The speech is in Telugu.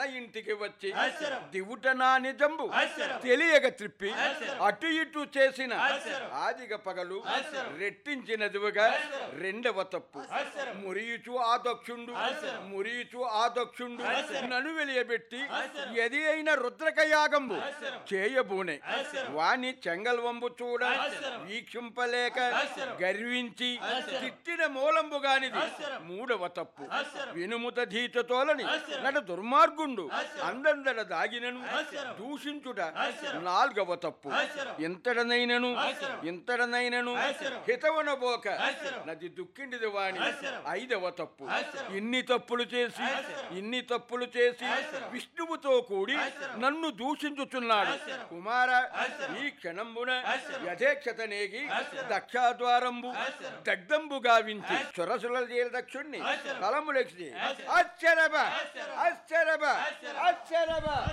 మన ఇంటికి వచ్చి అసరం. దివుట నా నిజంబు అసరం. తెలియక త్రిప్పి అసరం. అటు ఇటు చేసిన అసరం. ఆదిగ పగలు అసరం. రెట్టించినదివగా అసరం. రెండవ తప్పు అసరం. మురియుచు ఆ దక్షుండు అసరం. మురియుచు ఆ దక్షుండు అసరం. నన్ను వెలియబెట్టి అసరం. ఎది అయిన రుద్రక యాగంబు అసరం. చేయబూనే అసరం. వాణి చెంగల్వంబు చూడ అసరం. వీక్షింపలేక అసరం. గర్వించి అసరం. తిట్టిన మూలంబు గానిది అసరం. మూడవ తప్పు అసరం. వినుముత ధీతతోలని అసరం. నట దుర్మార్గుండు అసరం. అందందడ దాగినను అసరం. దూషించుట అసరం. నాల్గవ తప్పు అసరం. ఇంతడనైనను అసరం. ఇంతడనైనను అసరం. హితవనబోక అసరం. నది దుక్కిండిది వాణి అసరం. ఐదవ తప్పు అసరం. ఇన్ని తప్పులు చేసి అసరం. ఇన్ని తప్పులు చేసి అసరం. విష్ణువుతో కూడి అసరం. నన్ను దూషించుచున్నాడు అసరం. కుమార అసరం. ఈ క్షణంబున అసరం. యథేక్షత నేగి అసరం. దక్షాద్వారంబు అసరం. దగ్ధంబు గావించి చొరసుల చేల దక్షుణ్ణి అసరం. తలములెక్కి అసరం. అచ్చరబ అసరం. అచ్చరబ అసరం. అచ్చరబ